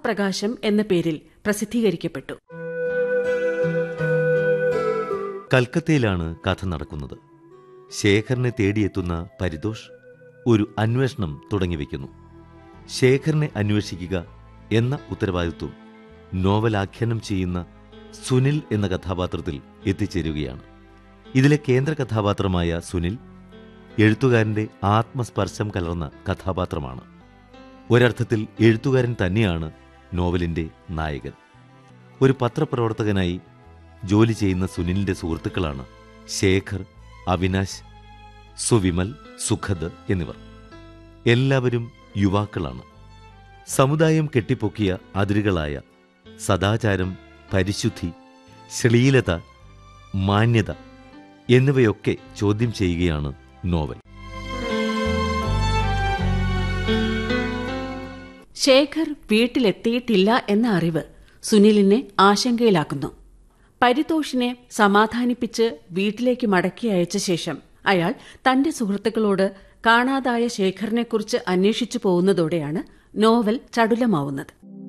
ആത്മപ്രകാശം എന്ന പേരിൽ പ്രസിദ്ധീകരിക്കപ്പെട്ടു കൽക്കത്തയിലാണ് കഥ നടക്കുന്നത് ശേഖറിനെ തേടിയെത്തുന്ന പരിതോഷ് ഒരു അന്വേഷണം തുടങ്ങിവെക്കുന്നു ശേഖറിനെ അന്വേഷിക്കുക എന്ന ഉത്തരവാദിത്വം നോവലാഖ്യാനം ചെയ്യുന്ന സുനിൽ എന്ന കഥാപാത്രത്തിൽ എത്തിച്ചേരുകയാണ് ഇതിലെ കേന്ദ്ര കഥാപാത്രമായ സുനിൽ എഴുത്തുകാരന്റെ ആത്മസ്പർശം കലർന്ന കഥാപാത്രമാണ് ഒരർത്ഥത്തിൽ എഴുത്തുകാരൻ തന്നെയാണ് നോവലിന്റെ നായകൻ ഒരു പത്രപ്രവർത്തകനായി ജോലി ചെയ്യുന്ന സുനിലിന്റെ സുഹൃത്തുക്കളാണ് ശേഖർ അവിനാശ് സുവിമൽ സുഖദ് എന്നിവർ എല്ലാവരും യുവാക്കളാണ് സമുദായം കെട്ടിപ്പൊക്കിയ അതിരുകളായ സദാചാരം പരിശുദ്ധി ശ്ലീലത മാന്യത എന്നിവയൊക്കെ ചോദ്യം ചെയ്യുകയാണ് നോവൽ ശേഖർ വീട്ടിലെത്തിയിട്ടില്ല എന്ന അറിവ് സുനിലിനെ ആശങ്കയിലാക്കുന്നു പരിതോഷിനെ സമാധാനിപ്പിച്ച് വീട്ടിലേക്ക് മടക്കി അയച്ച ശേഷം അയാൾ തന്റെ സുഹൃത്തുക്കളോട് കാണാതായ ശേഖറിനെക്കുറിച്ച് അന്വേഷിച്ചു പോകുന്നതോടെയാണ് നോവൽ ചടുലമാവുന്നത്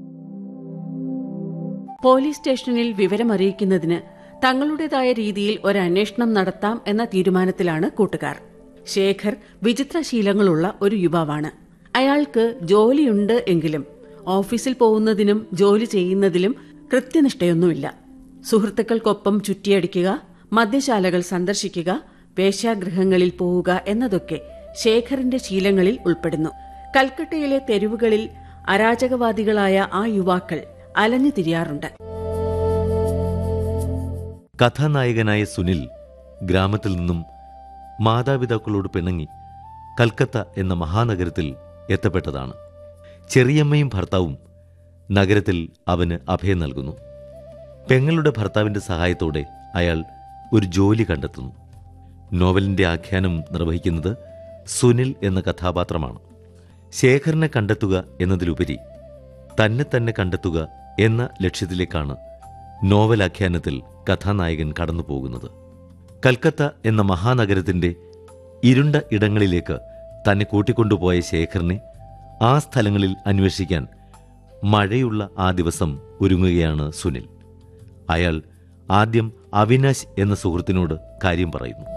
പോലീസ് സ്റ്റേഷനിൽ വിവരമറിയിക്കുന്നതിന് തങ്ങളുടേതായ രീതിയിൽ ഒരു അന്വേഷണം നടത്താം എന്ന തീരുമാനത്തിലാണ് കൂട്ടുകാർ ശേഖർ വിചിത്രശീലങ്ങളുള്ള ഒരു യുവാവാണ് അയാൾക്ക് ജോലിയുണ്ട് എങ്കിലും ഓഫീസിൽ പോകുന്നതിനും ജോലി ചെയ്യുന്നതിലും കൃത്യനിഷ്ഠയൊന്നുമില്ല സുഹൃത്തുക്കൾക്കൊപ്പം ചുറ്റിയടിക്കുക മദ്യശാലകൾ സന്ദർശിക്കുക വേശ്യാഗൃഹങ്ങളിൽ പോവുക എന്നതൊക്കെ ശേഖറിന്റെ ശീലങ്ങളിൽ ഉൾപ്പെടുന്നു കൽക്കട്ടയിലെ തെരുവുകളിൽ അരാജകവാദികളായ ആ യുവാക്കൾ അലഞ്ഞു തിരിയാറുണ്ട് കഥാനായകനായ സുനിൽ ഗ്രാമത്തിൽ നിന്നും മാതാപിതാക്കളോട് പിണങ്ങി കൽക്കത്ത എന്ന മഹാനഗരത്തിൽ എത്തപ്പെട്ടതാണ് ചെറിയമ്മയും ഭർത്താവും നഗരത്തിൽ അവന് അഭയം നൽകുന്നു പെങ്ങളുടെ ഭർത്താവിന്റെ സഹായത്തോടെ അയാൾ ഒരു ജോലി കണ്ടെത്തുന്നു നോവലിന്റെ ആഖ്യാനം നിർവഹിക്കുന്നത് സുനിൽ എന്ന കഥാപാത്രമാണ് ശേഖറിനെ കണ്ടെത്തുക എന്നതിലുപരി തന്നെ തന്നെ കണ്ടെത്തുക എന്ന ലക്ഷ്യത്തിലേക്കാണ് നോവൽ ആഖ്യാനത്തിൽ കഥാനായകൻ കടന്നുപോകുന്നത് കൽക്കത്ത എന്ന മഹാനഗരത്തിന്റെ ഇരുണ്ട ഇടങ്ങളിലേക്ക് തന്നെ കൂട്ടിക്കൊണ്ടുപോയ ശേഖറിനെ ആ സ്ഥലങ്ങളിൽ അന്വേഷിക്കാൻ മഴയുള്ള ആ ദിവസം ഒരുങ്ങുകയാണ് സുനിൽ അയാൾ ആദ്യം അവിനാശ് എന്ന സുഹൃത്തിനോട് കാര്യം പറയുന്നു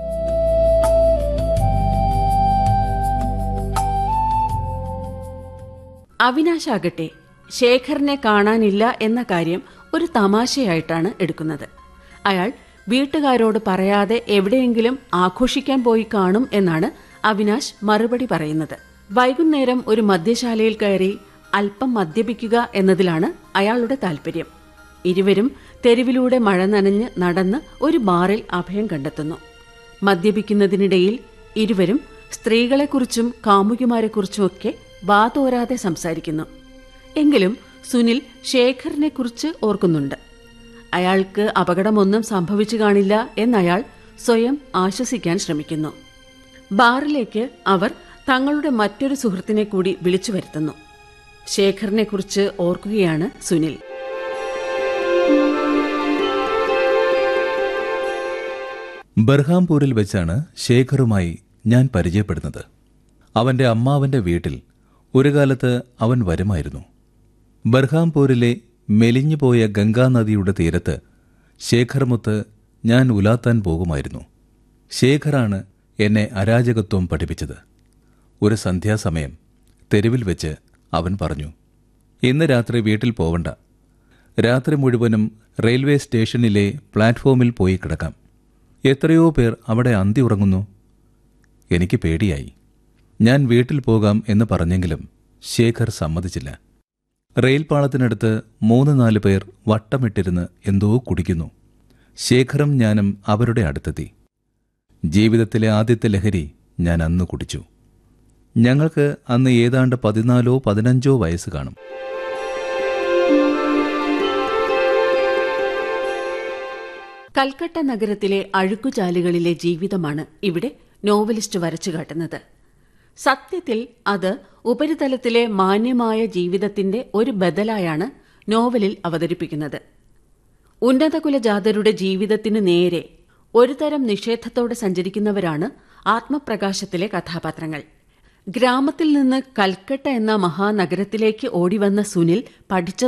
അവിനാശാകട്ടെ ശേഖറിനെ കാണാനില്ല എന്ന കാര്യം ഒരു തമാശയായിട്ടാണ് എടുക്കുന്നത് അയാൾ വീട്ടുകാരോട് പറയാതെ എവിടെയെങ്കിലും ആഘോഷിക്കാൻ പോയി കാണും എന്നാണ് അവിനാശ് മറുപടി പറയുന്നത് വൈകുന്നേരം ഒരു മദ്യശാലയിൽ കയറി അല്പം മദ്യപിക്കുക എന്നതിലാണ് അയാളുടെ താല്പര്യം ഇരുവരും തെരുവിലൂടെ മഴ നനഞ്ഞ് നടന്ന് ഒരു ബാറിൽ അഭയം കണ്ടെത്തുന്നു മദ്യപിക്കുന്നതിനിടയിൽ ഇരുവരും സ്ത്രീകളെക്കുറിച്ചും കാമുകിമാരെക്കുറിച്ചുമൊക്കെ വാതോരാതെ സംസാരിക്കുന്നു എങ്കിലും സുനിൽ ശേഖറിനെക്കുറിച്ച് ഓർക്കുന്നുണ്ട് അയാൾക്ക് അപകടമൊന്നും സംഭവിച്ചു കാണില്ല എന്നയാൾ സ്വയം ആശ്വസിക്കാൻ ശ്രമിക്കുന്നു ബാറിലേക്ക് അവർ തങ്ങളുടെ മറ്റൊരു സുഹൃത്തിനെ കൂടി വിളിച്ചു വരുത്തുന്നു ശേഖറിനെക്കുറിച്ച് ഓർക്കുകയാണ് സുനിൽ ബർഹാംപൂരിൽ വെച്ചാണ് ശേഖറുമായി ഞാൻ പരിചയപ്പെടുന്നത് അവന്റെ അമ്മാവന്റെ വീട്ടിൽ ഒരു കാലത്ത് അവൻ വരുമായിരുന്നു ബർഹാംപൂരിലെ മെലിഞ്ഞുപോയ ഗംഗാനദിയുടെ തീരത്ത് ശേഖർമുത്ത് ഞാൻ ഉലാത്താൻ പോകുമായിരുന്നു ശേഖറാണ് എന്നെ അരാജകത്വം പഠിപ്പിച്ചത് ഒരു സന്ധ്യാസമയം തെരുവിൽ വെച്ച് അവൻ പറഞ്ഞു ഇന്ന് രാത്രി വീട്ടിൽ പോവണ്ട രാത്രി മുഴുവനും റെയിൽവേ സ്റ്റേഷനിലെ പ്ലാറ്റ്ഫോമിൽ പോയി കിടക്കാം എത്രയോ പേർ അവിടെ അന്തി ഉറങ്ങുന്നു എനിക്ക് പേടിയായി ഞാൻ വീട്ടിൽ പോകാം എന്ന് പറഞ്ഞെങ്കിലും ശേഖർ സമ്മതിച്ചില്ല റെയിൽ പാളത്തിനടുത്ത് മൂന്ന് നാല് പേർ വട്ടമിട്ടിരുന്ന് എന്തോ കുടിക്കുന്നു ശേഖറും ഞാനും അവരുടെ അടുത്തെത്തി ജീവിതത്തിലെ ആദ്യത്തെ ലഹരി ഞാൻ അന്ന് കുടിച്ചു ഞങ്ങൾക്ക് അന്ന് ഏതാണ്ട് പതിനാലോ പതിനഞ്ചോ വയസ്സ് കാണും കൽക്കട്ട നഗരത്തിലെ അഴുക്കുചാലുകളിലെ ജീവിതമാണ് ഇവിടെ നോവലിസ്റ്റ് വരച്ചു കാട്ടുന്നത് സത്യത്തിൽ അത് ഉപരിതലത്തിലെ മാന്യമായ ജീവിതത്തിന്റെ ഒരു ബദലായാണ് നോവലിൽ അവതരിപ്പിക്കുന്നത് ഉന്നതകുലജാതരുടെ ജീവിതത്തിന് നേരെ ഒരുതരം നിഷേധത്തോടെ സഞ്ചരിക്കുന്നവരാണ് ആത്മപ്രകാശത്തിലെ കഥാപാത്രങ്ങൾ ഗ്രാമത്തിൽ നിന്ന് കൽക്കട്ട എന്ന മഹാനഗരത്തിലേക്ക് ഓടിവന്ന സുനിൽ പഠിച്ച